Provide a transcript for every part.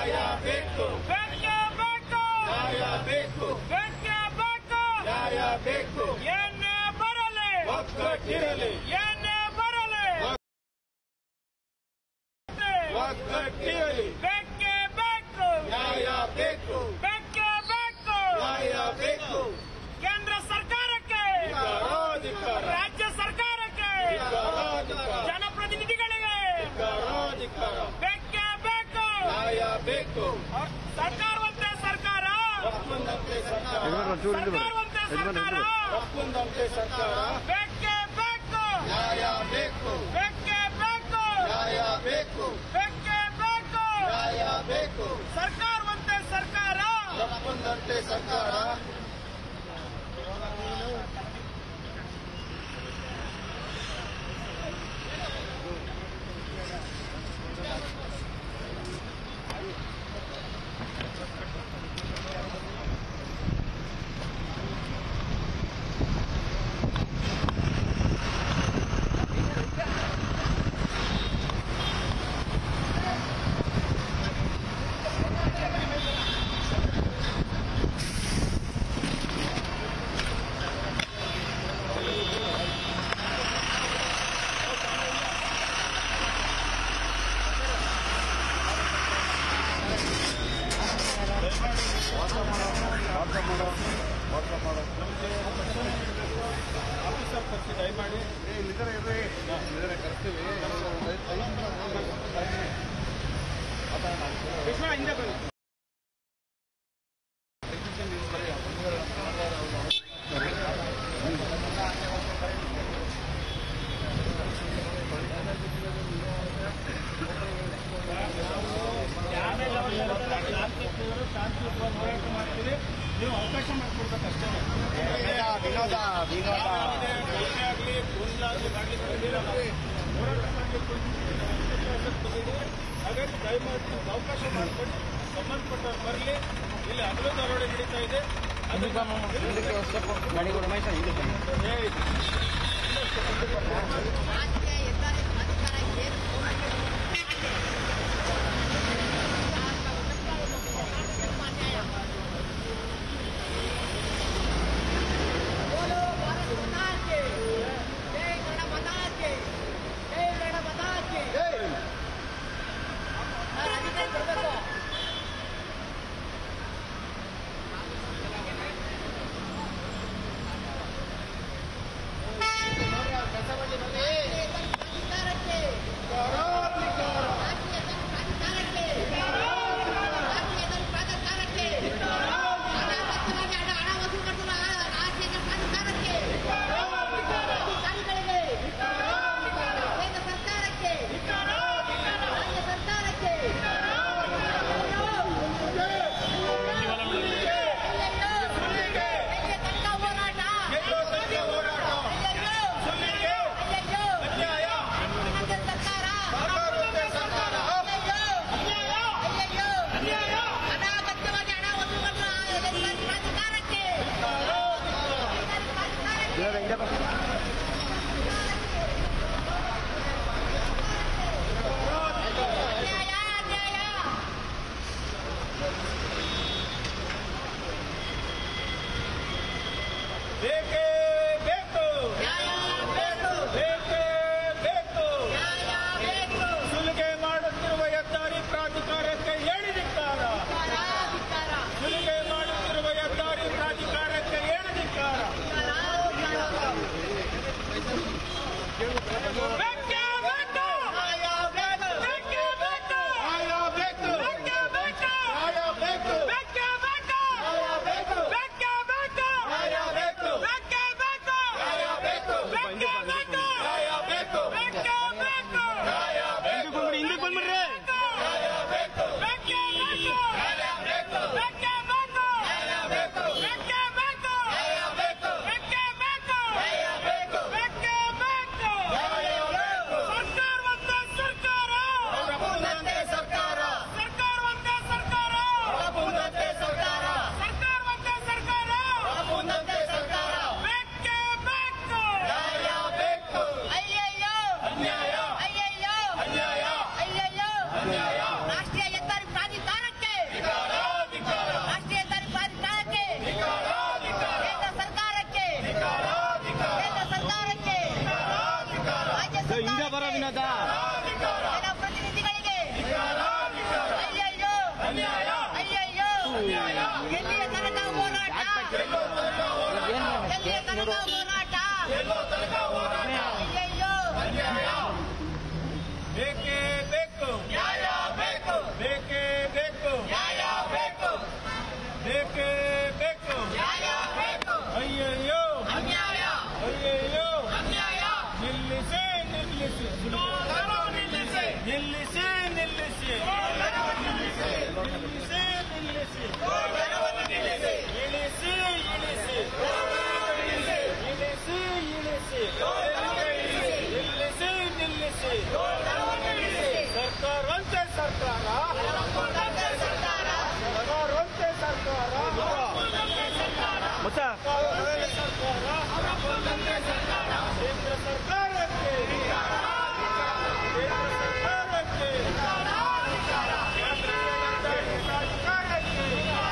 ನ್ಯಾಯ ಬೇಕು ಬೇಕೇ ಬೇಕು ನ್ಯಾಯ ಬೇಕು ಬೇಕೇ ಬೇಕು ನ್ಯಾಯ ಬೇಕು ಏನೇ ಬರಲಿ ಒಗ್ಗಟ್ಟಿರಲಿ ಏನೇ ಬರಲಿ ಒಗ್ಗಟ್ಟಿರಲಿ ಬೇಕೇ ಬೇಕು ನ್ಯಾಯ ಬೇಕು ಬೇಕೇ ಬೇಕು ನ್ಯಾಯ ಬೇಕು ಕೇಂದ್ರ ಸರ್ಕಾರಕ್ಕೆ ಧಿಕ್ಕಾರಾಧಿಕಾರ ರಾಜ್ಯ ಸರ್ಕಾರಕ್ಕೆ ಧಿಕ್ಕಾರಾಧಿಕಾರ ಜನಪ್ರತಿನಿಧಿಗಳಿಗೆ ಧಿಕ್ಕಾರಾಧಿಕಾರ ಬೇಕೇ ಬೇಕು ನ್ಯಾಯ ಬೇಕು ಸರ್ಕಾರವಂತೆ ಸರ್ಕಾರ ತಪ್ಪಂದಂತೆ ಸರ್ಕಾರ ಸರ್ಕಾರವಂತೆ ಸರ್ಕಾರ ತಪ್ಪಂದಂತೆ ಸರ್ಕಾರ ಬೇಕೇ ಬೇಕು ನ್ಯಾಯ ಬೇಕು ಬೇಕೇ ಬೇಕು ನ್ಯಾಯ ಬೇಕು ಬೇಕೇ ಬೇಕು ನ್ಯಾಯ ಬೇಕು ಸರ್ಕಾರವಂತೆ ಸರ್ಕಾರ ತಪ್ಪಂದಂತೆ ಸರ್ಕಾರ ವಿನೋದ ವಿನೋದ ಆಗಲಿ ಗುಂಡಾಗಿ ಮಾಡ್ಲಿಕ್ಕೆ ಬಂದಿರಲ್ಲ ಹೋರಾಟ ಮಾಡ್ಲಿಕ್ಕೆ ಹಾಗಾಗಿ ದಯಮಾಡಿ ಅವಕಾಶ ಮಾಡಿಕೊಂಡು ಸಂಬಂಧಪಟ್ಟವ್ರು ಬರಲಿ ಇಲ್ಲಿ ಹಗಲು ದರೋಡೆ ನಡೀತಾ ಇದೆ ಗಾಡಿಗಳು ಮೈಸ ಇದು ಏ, ರಾಜ್ಯ ಹೆದ್ದಾರಿ ಪ್ರಾಧಿಕಾರ ಏನು बोलो भारत माता की जय गण माता की जय गण माता की ಸರ್, ಅದಕ್ಕೆ ಕೊಡ್ಬೇಕು ಸರ್ಕಾರಕ್ಕೆ ರಾಜ್ಯ ಪ್ರಾಧಿಕಾರಕ್ಕೆ ರಾಜ್ಯ ಪ್ರಾಧಿಕಾರಕ್ಕೆ ಅನಾಗತ್ಯವಾಗಿ ಹಣ ಹಣ ವಸೂಲು ಮಾಡ್ತಿರುವ ರಾಜ್ಯ ಪ್ರಾಧಿಕಾರಕ್ಕೆ ಅಧಿಕಾರಿಗಳಿಗೆ ಕೇಂದ್ರ ಸರ್ಕಾರಕ್ಕೆ ರಾಜ್ಯ ಸರ್ಕಾರಕ್ಕೆ ಅಯ್ಯಯ್ಯೋ, ತನಕ ಹೋರಾಟ ಎಲ್ಲೋ ತನಕ ಹೋರಾಟ ಅಯ್ಯಯ್ಯೋ, ಸುಳ್ಳಿಗೆ ಅಯ್ಯಯ್ಯೋ, ಅನ್ಯಾಯ ರಾಜ್ಯ ಸರ್ಕಾರ ಸರ್ಕಾರಕ್ಕೆ ಸರ್ಕಾರ ಅಯ್ಯಯ್ಯೋ, ಅಯ್ಯಯ್ಯೋ, ಅನ್ಯಾಯ ಅನಾಗತ್ಯವಾಗಿ ಹಣ ವಸೂಲು ಮಾಡುವ ಹೆದ್ದಾರಿ ಪ್ರಾಧಿಕಾರಕ್ಕೆ ಹೆದ್ದಾರಿ ಪ್ರಾಧಿಕಾರಕ್ಕೆ ಅನ್ಯಾಯ ಅನ್ಯಾಯ ಬೇಕೇ ಬೇಕು ನ್ಯಾಯ ಬೇಕು ಬೇಕೇ ಬೇಕು ನ್ಯಾಯ ಬೇಕು ಸುಲಿಗೆ ಮಾಡುತ್ತಿರುವ ಹೆದ್ದಾರಿ ಪ್ರಾಧಿಕಾರಕ್ಕೆ ಹೇಳಿದಿಕ್ಕಾರ ಧಿಕ್ಕಾರ, ಧಿಕ್ಕಾರ, ಸುಲಿಗೆ ಮಾಡುತ್ತಿರುವ ಹೆದ್ದಾರಿ ಪ್ರಾಧಿಕಾರಕ್ಕೆ ಹೇಳಿದಿಕ್ಕಾರ ಧಿಕ್ಕಾರ, ಧಿಕ್ಕಾರ. ಎಲ್ಲಿಯ ತನಕ ಹೋರಾಟ ಎಲ್ಲಿಯ ತನಕ ಹೋರಾಟ ಅಯ್ಯಯ್ಯೋ ಬೇಕೇ ಬೇಕು ನ್ಯಾಯ ಬೇಕು ಬೇಕೇ ಬೇಕು ನ್ಯಾಯ ಬೇಕು ಬೇಕೇ ಬೇಕು ನ್ಯಾಯ ಬೇಕು ಅಯ್ಯಯ್ಯೋ ಅನ್ಯಾಯ ಅಯ್ಯಯ್ಯೋ ಅನ್ಯಾಯ ನಿಲ್ಲಿಸಿ ನಿಲ್ಲಿಸಿ ಗೌರವ ನಿಲ್ಲಿಸಿ ನಿಲ್ಲಿಸಿ ನಿಲ್ಲಿಸಿ ಗೌರವ ನಿಲ್ಲಿಸಿ ನಿಲ್ಲಿಸಿ ನಿಲ್ಲಿಸಿ ಗೌರವವನ್ನು ನಿಲ್ಲಿಸಿ ಇಳಿಸಿ ಇಳಿಸಿ ನಿಲ್ಲಿಸಿ ಇಳಿಸಿ ಇಳಿಸಿ ನಿಲ್ಲಿಸಿ ನಿಲ್ಲಿಸಿ ಸರ್ಕಾರವಂತೆ ಸರ್ಕಾರ ಸರ್ಕಾರ ಸರ್ಕಾರವಂತೆ ಸರ್ಕಾರ ಮುಚ್ಚ ಸರ್ಕಾರವಂತೆ ಸರ್ಕಾರ ಕೇಂದ್ರ ಸರ್ಕಾರಕ್ಕೆ ಕೇಂದ್ರ ಸರ್ಕಾರಕ್ಕೆ ರಾಷ್ಟ್ರೀಯ ಸರ್ಕಾರಕ್ಕೆ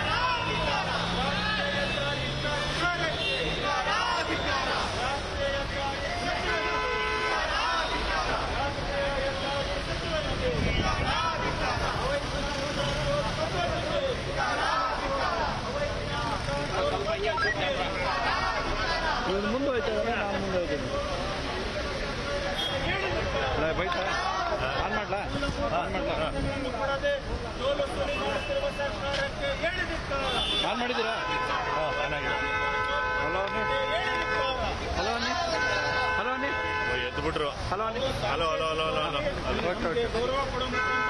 ಇವ್ನು ಮುಂದೆ ಹೋಯ್ತಾ ಇದ್ದಾನೆ ನಾನು ಮುಂದೆ ಹೋಗ್ತೀನಿ ಅಲ್ಲ ಬೈತಾ ಆನ್ ಮಾಡ್ಲಾ ಆನ್ ಮಾಡ್ಲಾ ಕೊಡದೆ ಟೋಲ್ ವಸೂಲಿ ಮಾಡುತ್ತಿರುವ ಸರ್ಕಾರಕ್ಕೆ ಹೇಳಿದಿಕ್ಕ ಆನ್ ಮಾಡಿದ್ದೀರಾ ಹಲೋ ಅನ್ನಿ ಹಲೋ ಅನ್ನಿ ಹಲೋ ಅನ್ನಿ ಎದ್ದು ಬಿಟ್ರು ಹಲೋ ಅನ್ನಿ hello hello hello hello hello okay okay ಗೌರವ ಕೊಡೋ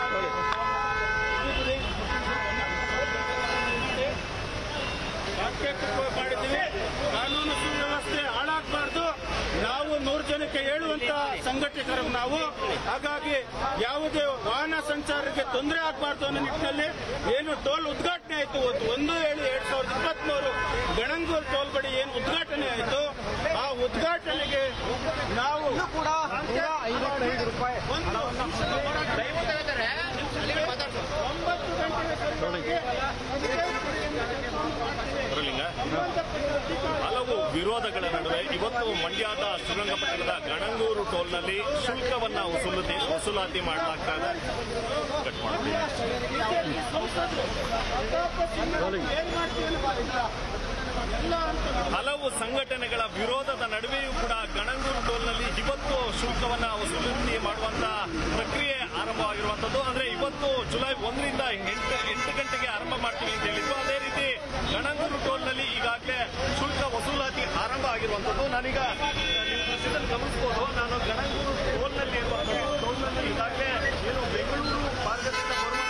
ವಾಕ್ಯಕ್ಕೆ ಮಾಡಿದ್ದೀವಿ ಕಾನೂನು ಸುವ್ಯವಸ್ಥೆ ಹಾಳಾಗಬಾರ್ದು ನಾವು ನೂರು ಜನಕ್ಕೆ ಹೇಳುವಂತ ಸಂಘಟಕರು ನಾವು ಹಾಗಾಗಿ ಯಾವುದೇ ವಾಹನ ಸಂಚಾರಕ್ಕೆ ತೊಂದರೆ ಆಗಬಾರ್ದು ಅನ್ನೋ ನಿಟ್ಟಿನಲ್ಲಿ ಏನು ಟೋಲ್ ಉದ್ಘಾಟನೆ ಆಯಿತು ಒಂದು ಏಳು ಎರಡ್ ಸಾವಿರದ ಇಪ್ಪತ್ಮೂರು ಗಣಂಗೂರು ಟೋಲ್ ಬಳಿ ಏನು ಉದ್ಘಾಟನೆ ಆಯಿತು ಆ ಉದ್ಘಾಟನೆಗೆ ನಾವು ಕೂಡ ಐವತ್ತೈದು ರೂಪಾಯಿ ಒಂದು ಒಂಬತ್ತು ಗಂಟೆಗೆ ಸರಿಯಾಗಿ ಬರಲಿಂಗ ಹಲವು ವಿರೋಧಗಳ ನಡುವೆ ಇವತ್ತು ಮಂಡ್ಯದ ಶ್ರೀರಂಗಪಟ್ಟಣದ ಗಣಂಗೂರು ಟೋಲ್ನಲ್ಲಿ ಶುಲ್ಕವನ್ನ ವಸೂಲತಿ ವಸೂಲಾತಿ ಮಾಡಲಾಗ್ತಾ ಇದೆ ಕಟ್ ಮಾಡ್ತೀವಿ ಏನ್ ಮಾಡ್ತೀವಿ ಹಲವು ಸಂಘಟನೆಗಳ ವಿರೋಧದ ನಡುವೆಯೂ ಕೂಡ ಗಣಂಗೂರು ಟೋಲ್ನಲ್ಲಿ ಇವತ್ತು ಶುಲ್ಕವನ್ನ ವಸೂಲಾತಿ ಮಾಡುವಂತ ಪ್ರಕ್ರಿಯೆ ಆರಂಭವಾಗಿರುವಂತದ್ದು ಅಂದ್ರೆ ಇವತ್ತು ಜುಲೈ ಒಂದರಿಂದ ಎಂಟು ಎಂಟು ಗಂಟೆಗೆ ಆರಂಭ ಮಾಡ್ತೀವಿ ಅಂತ ಹೇಳಿದ್ರು ಅದೇ ರೀತಿ ಗಣಂಗೂರು ಟೋಲ್ನಲ್ಲಿ ಈಗಾಗಲೇ ಶುಲ್ಕ ವಸೂಲಾತಿ ಆರಂಭ ಆಗಿರುವಂತದ್ದು ನಾನೀಗ ನೀವು ದೃಶ್ಯದಲ್ಲಿ ಗಮನಿಸಬಹುದು ನಾನು ಗಣಂಗೂರು ಟೋಲ್ನಲ್ಲಿ ಇರುವ ಟೋಲ್ನಲ್ಲಿ ಈಗಾಗಲೇ ಏನು ಬೆಂಗಳೂರು ಮಾರ್ಗದಿಂದ ಬರುವಂತ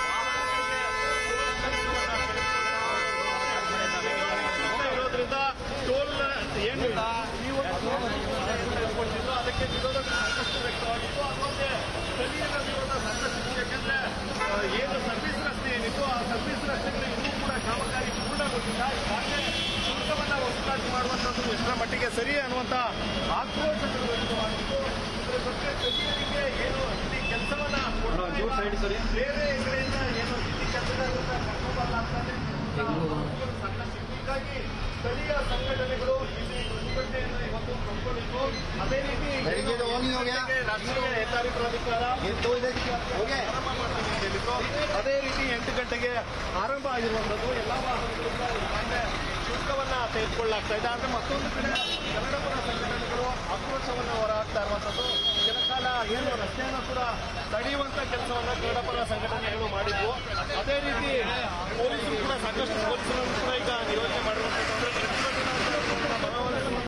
ವಾಹನಗಳಿಗೆ ಇರೋದ್ರಿಂದ ಟೋಲ್ ಏನು ನೀವು ತೆಗೆದುಕೊಂಡಿದ್ದು ಅದಕ್ಕೆ ವಿರೋಧ ಸಾಕಷ್ಟು ವ್ಯಕ್ತವಾಗಿತ್ತು ಅದೊಂದೇ ಸ್ಥಳೀಯರ ವಿರೋಧ ಸಾಕಷ್ಟು ಯಾಕಂದ್ರೆ ಆ, ಏನು ಸರ್ವಿಸ್ ರಸ್ತೆ ಏನಿತ್ತು ಆ ಸರ್ವಿಸ್ ರಸ್ತೆಗಳು ಇನ್ನೂ ಕೂಡ ಕಾಮಗಾರಿ ಪೂರ್ಣಗೊಂಡಿಲ್ಲ ಈಗಾಗಲೇ ಶುಲ್ಕವನ್ನ ವಸೂಲಾತಿ ಮಾಡುವಂತದ್ದು ಎಷ್ಟರ ಮಟ್ಟಿಗೆ ಸರಿ ಅನ್ನುವಂತ ಆಕ್ರೋಶಗಳು ವ್ಯಕ್ತವಾಗಿತ್ತು ಇದರ ಬಗ್ಗೆ ಸ್ಥಳೀಯರಿಗೆ ಏನು ಇಲ್ಲಿ ಕೆಲಸವನ್ನ ಒಂಚೂರು side ಸರಿ. ಬೇರೆ ಕಡೆಯಿಂದ ಏನು ಇಲ್ಲಿ ಕೆಲಸಗಾರರನ್ನ ಕರ್ಕೊಂಡ್ಬರ್ಲಾಗ್ತದೆ ಸಾಕಷ್ಟು ಹೀಗಾಗಿ ಸ್ಥಳೀಯ ಸಂಘಟನೆಗಳು ಇಲ್ಲಿ ಪ್ರತಿಭಟನೆಯನ್ನು ಇವತ್ತು ಕೈಗೊಂಡಿದ್ದು ಅದೇ ರೀತಿ ಬೆಳಿಗ್ಗೆ ಇದು ಹೋಗಿ ಹೋಗ್ಯಾ? ರಾಷ್ಟ್ರೀಯ ಹೆದ್ದಾರಿ ಪ್ರಾಧಿಕಾರ ಆರಂಭ ಮಾಡ್ತೀವಿ ಅಂತ ಹೇಳಿದ್ರು ಅದೇ ರೀತಿ ಎಂಟು ಗಂಟೆಗೆ ಆರಂಭ ಆಗಿರುವಂತದ್ದು ಎಲ್ಲ ವಾಹನಗಳು ಕೂಡ ಈಗಾಗಲೇ ಶುಲ್ಕವನ್ನ ತೆಗೆದುಕೊಳ್ಳಲಾಗ್ತಾ ಇದೆ ಆದ್ರೆ ಮತ್ತೊಂದು ಕಡೆ ಕನ್ನಡ ಪರ ಸಂಘಟನೆಗಳು ಆಕ್ರೋಶವನ್ನು ಹೊರಹಾಕ್ತಾ ಇರುವಂತದ್ದು ಕೆಲಕಾಲ ಏನು ರಸ್ತೆಯನ್ನು ಕೂಡ ತಡೆಯುವಂತ ಕೆಲಸವನ್ನ ಕನ್ನಡ ಪರ ಸಂಘಟನೆಗಳು ಮಾಡಿದ್ವು ಅದೇ ರೀತಿ ಪೊಲೀಸರು ಕೂಡ ಸಾಕಷ್ಟು ಪೊಲೀಸರನ್ನು ಕೂಡ ಈಗ ನಿಯೋಜನೆ